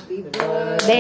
Happy birthday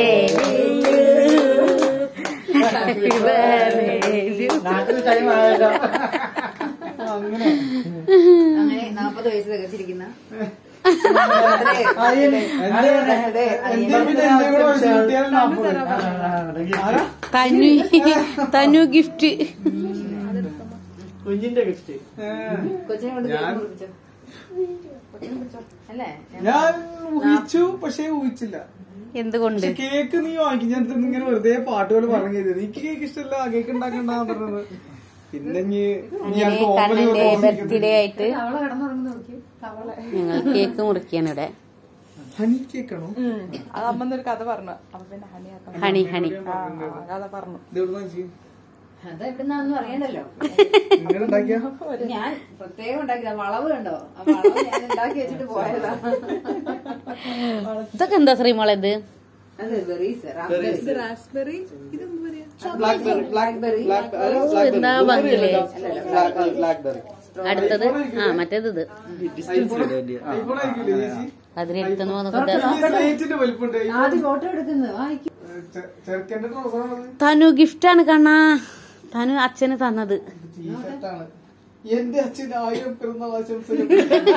happy birthday നാട്ടിൽ time ആയല്ലോ അങ്ങനെ അങ്ങനെ നാപ്പത് വയസ്സ് തികച്ചിരിക്കുന്ന അയ്യനെ, അതെ, എന്റെ- അതെ, എന്റെ പിന്നെ എന്റെ കൂടെ വയസ്സ് കൂട്ടിയാൽ നാപ്പത്. ആരാ? തനു തനു ഗിഫ്റ്റ് കുഞ്ഞിന്റെ ഗിഫ്റ്റ് ഏ, കൊച്ചിനെ കൊണ്ട് ഞാൻ- കേക്ക് മുറിപ്പിച്ചോ. കൊച്ചിനെ പിടിച്ചോ. അല്ലേ ഞാൻ ഊഹിച്ചു പക്ഷെ ഊഹിച്ചില്ല എന്തുകൊണ്ട് പക്ഷെ കേക്ക് നീ വാങ്ങിക്കും ഞാൻ ഇത് ഇങ്ങനെ വെറുതെ പാട്ട് പോലെ പറഞ്ഞു ചെയ്തത് എനിക്ക് കേക്ക് ഇഷ്ടമല്ല കേക്ക് ഉണ്ടാക്കണ്ട പറഞ്ഞത് പിന്നെ ഇനി ഇനി ഇങ്ങനെ ഞങ്ങൾക്ക് ഓപ്പണിംഗ് കണ്ണന്റെ ഓർമ്മിക്കുന്നത്. ബർത്ത്ഡേ ആയിട്ട് അവളെ കിടന്നുറങ്ങുന്ന നോക്കി അവളെ ഞങ്ങൾ കേക്ക് മുറിക്കാണ് ഇവിടെ ഹണി കേക്കാണോ അത് അമ്മന്നൊരു കഥ പറഞ്ഞു അപ്പൊ പിന്നെ ഹണി ആക്കാം ഹണി ഹണി ആ, കഥ പറഞ്ഞു ഇത് എവിടുന്നാ ചേച്ചി? അത് എവിടുന്നാന്നും അറിയണ്ടല്ലോ നിങ്ങൾ ഉണ്ടാക്കിയ ഞാൻ പ്രത്യേകം ഉണ്ടാക്കിയതാ വളവ് കണ്ടോ ആ വളവ് ഞാൻ ഉണ്ടാക്കി വെച്ചിട്ട് പോയതാ ഇതൊക്കെ എന്താ ശ്രീമോളെ ഇത് അത് ബെറീസ് റാസ്ബെറി ഇതെന്ത് പറയാ ബ്ലാക്ക്ബെറി ബ്ലാക്ക്ബെറി ഓ, എന്താ ഭംഗിയില്ലേ ബ്ലാക്ക്ബെറി അടുത്തത് ആ മറ്റേത് ഇത് ഐഫോൺ ആയിരിക്കില്ലേ ചേച്ചി അതിനെടുത്തെന്ന് വന്നത് ഈ സ്ലേറ്റിന്റെ വലിപ്പുണ്ട് ആദ്യം ഫോട്ടോ എടുക്കുന്നു വായിക്കും ചെ- ചെറുക്കന്റെ ട്രൗസറാണത് തനു ഗിഫ്റ്റാണ് കണ്ണാ തനു അച്ഛന് തന്നത് ടീഷർട്ടാണ് എന്റെ അച്ഛൻ ആയിരം പിറന്നാൾ ആശംസകൾ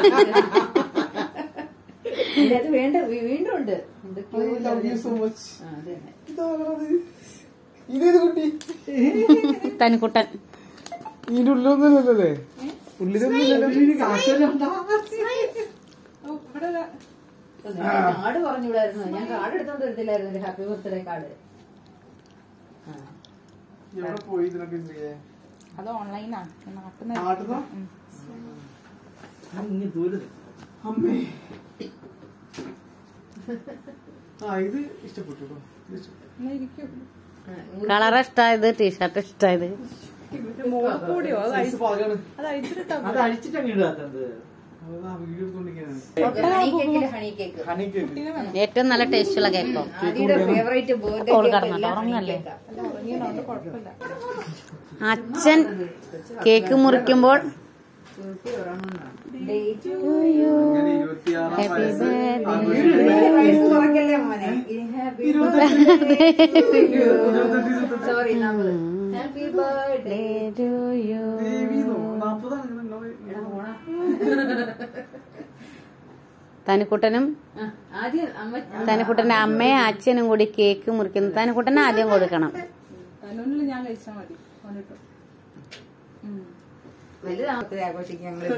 ഇതിനകത്ത് വേണ്ട വീ- വീണ്ടും ഉണ്ട് എന്തൊക്കെയോ I love you so much. ആ, അത് തന്നെ. ഇതാണത് ഇതേത് കുട്ടി തനുക്കുട്ടൻ ഇതിന്റെ ഉള്ളിലൊന്നുമില്ലല്ലേ ഉള്ളിലൊന്നുമില്ലല്ലോ ഓ, ഇവിടെ ദാ- കാർഡ് പറഞ്ഞുകൂടായിരുന്നു ഞാൻ കാർഡ് എടുത്തോണ്ട് വരത്തില്ലായിരുന്നു ഒരു ഹാപ്പി ബർത്ത്ഡേ കാർഡ് എവിടെ പോയി ഇതിനൊക്കെ ചെയ്യേ അത് ഓൺലൈനാ നാട്ടിൽ നാട്ടിന്നാ? ഇങ്ങനെ ദൂരെ അമ്മേ ആ ഇത് ഇഷ്ടപ്പെട്ടു കേട്ടോ. ഇത് ഇഷ്ടപ്പെട്ടു. ഇരിക്കും കളർ ഇഷ്ടായത് ടീഷർട്ട് ഇഷ്ടായത് മോള് കൂടിയോ അത് Size അഴിച്ച് പാകാണ്. അത് അഴിച്ചിട്ടാ അത് അഴിച്ചിട്ട് അങ്ങ് ഇടാത്തത് അതാ വീഡിയോ എടുത്തോണ്ടിരിക്കാണ് ഹണി കേക്കില് ഹണി കേക്ക് ഹണി കേക്ക് ഏറ്റവും നല്ല ടേസ്റ്റുള്ള കേക്കോ ആദിയുടെ ഫേവറേറ്റ് ബർത്ത്ഡേ ഓള് കേക്ക് കടന്നോ? എല്ലാം ഹണി ഉറങ്ങല്ലേ? കേക്കാ. ഉറങ്ങിയതുകൊണ്ട് കുഴപ്പമില്ല അച്ഛൻ കേക്ക് മുറിക്കുമ്പോൾ കുട്ടി ഉറങ്ങുന്നതാണ്. Date. അങ്ങനെ ഇരുപത്തിയാറാം Happy വയസ്സ് birthday. ആഘോഷിക്കുന്നു. ഇരുപത് വയസ്സ് കുറയ്ക്കല്ലേ മോനെ ഹാപ്പി സോറി നമ്മള് ഹാപ്പി ബർത്ത്ഡേ ദേവീന്നോ? നാപ്പതാണ് ഇങ്ങനെ നിങ്ങള് തനുക്കുട്ടനും ആദ്യം അമ്മ തനുക്കുട്ടന്റെ അമ്മയും അച്ഛനും കൂടി കേക്ക് മുറിക്കുന്നു തനുക്കുട്ടന് ആദ്യം കൊടുക്കണം തന്നൂരിൽ ഞാൻ കഴിച്ചാൽ മതി കൊണ്ടിട്ടു വലുതാമത്തെ ആഘോഷിക്കാൻ ഞങ്ങള്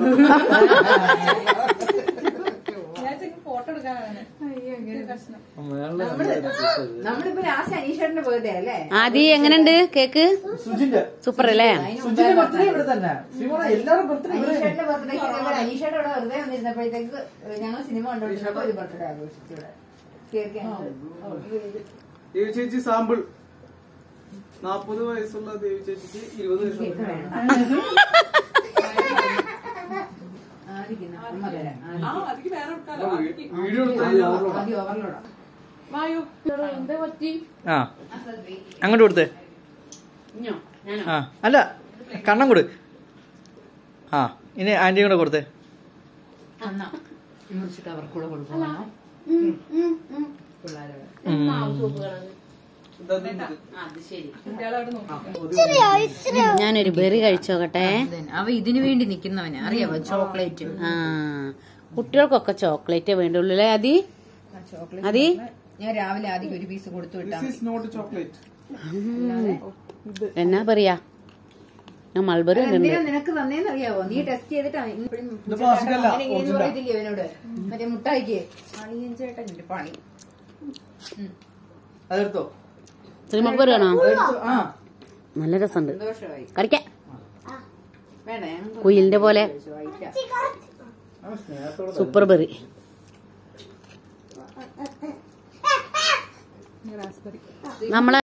ഞാൻ ഫോട്ടോ എടുക്കാനാണ് കഷ്ണം നമ്മള് നമ്മളിപ്പോ ലാസ്റ്റ് അനീഷേട്ടന്റെ ബർത്ത്ഡേ അല്ലേ ആദി എങ്ങനെയുണ്ട് കേക്ക് സുജിന്റെ സൂപ്പർ അല്ലേ അതിന് സുജിന്റെ മുമ്പേ ബർത്ത്ഡേ ഇവിടെ തന്നെ ശ്രീമോള എല്ലാവരും ബർത്ത്ഡേ ഇവിടെ അനീഷേട്ടന്റെ ബർത്ത്ഡേക്ക് അനീഷേട്ട ഇവിടെ വെറുതെ വന്നിരുന്നപ്പോഴത്തേക്ക് ഞങ്ങൾ സിനിമ കണ്ടോണ്ടിരുന്നപ്പോ ഒരു ബർത്ത്ഡേ ആഘോഷിച്ചു ഇവിടെ കേക്ക് ദേവി ചേച്ചി സാമ്പിൾ നാപ്പത് വയസ്സുള്ള ദേവി ചേച്ചിക്ക് ഇരുപത് കേക്ക് വയസ്സുള്ള വേണ്ട ആദിക്കുന്ന അമ്മ തരാം ആ അതിക്ക് വേറെ എടുക്കാലോ വീഡിയോ എടുത്താൽ ആദ്യം ഓവർലോഡാ വായു ആ അങ്ങോട്ട് കൊടുത്തേ ആ അല്ല കണ്ണം കൊടു ആ ഇനി ആന്റിയും കൂടെ കൊടുത്തേ മുറിച്ചിട്ട് അവർക്കൂടെ കൊടുക്കണം പിള്ളേരെ കുട്ടികളവിടെ നോക്കി ഞാനൊരു ബെറി കഴിച്ചോക്കട്ടെ അവ ഇതിനു വേണ്ടി നിക്കുന്നവന് അറിയാവോ ചോക്ലേറ്റ് ആ കുട്ടികൾക്കൊക്കെ ചോക്ലേറ്റ് വേണ്ടുള്ളൂ അല്ലേ അതി അതി ഞാൻ രാവിലെ ആദ്യം ഒരു പീസ് കൊടുത്തു വിട്ടാ ദിസ് ഈസ് നോട്ട് ചോക്ലേറ്റ് എന്നാ പറയാ ഞാൻ മൾബറി ഉണ്ട് എന്തിനാ നിനക്ക് തന്നേന്ന് അറിയാവോ നീ ടെസ്റ്റ് ചെയ്തിട്ടാ ഇപ്പോഴും plastic അല്ല, അങ്ങനെ ഇങ്ങനെയെന്ന് original. പറയത്തില്ലേ അവനോട് മറ്റേ മുട്ടായിക്ക് പണിയൻ ചേട്ടൻ എന്റെ പണി അതെടുത്തോ ശ്രീമക്ക് പറയണോ എടുത്തോ ആ നല്ല രസമുണ്ട് സന്തോഷമായി കടിക്ക വേണ്ട ഞാൻ കുയിലിന്റെ പോലെ കഴിച്ചു, വായിക്കാം. ആ, സ്നേഹത്തോടെ സൂപ്പർ ബെറി റാസ്ബെറി നമ്മളെ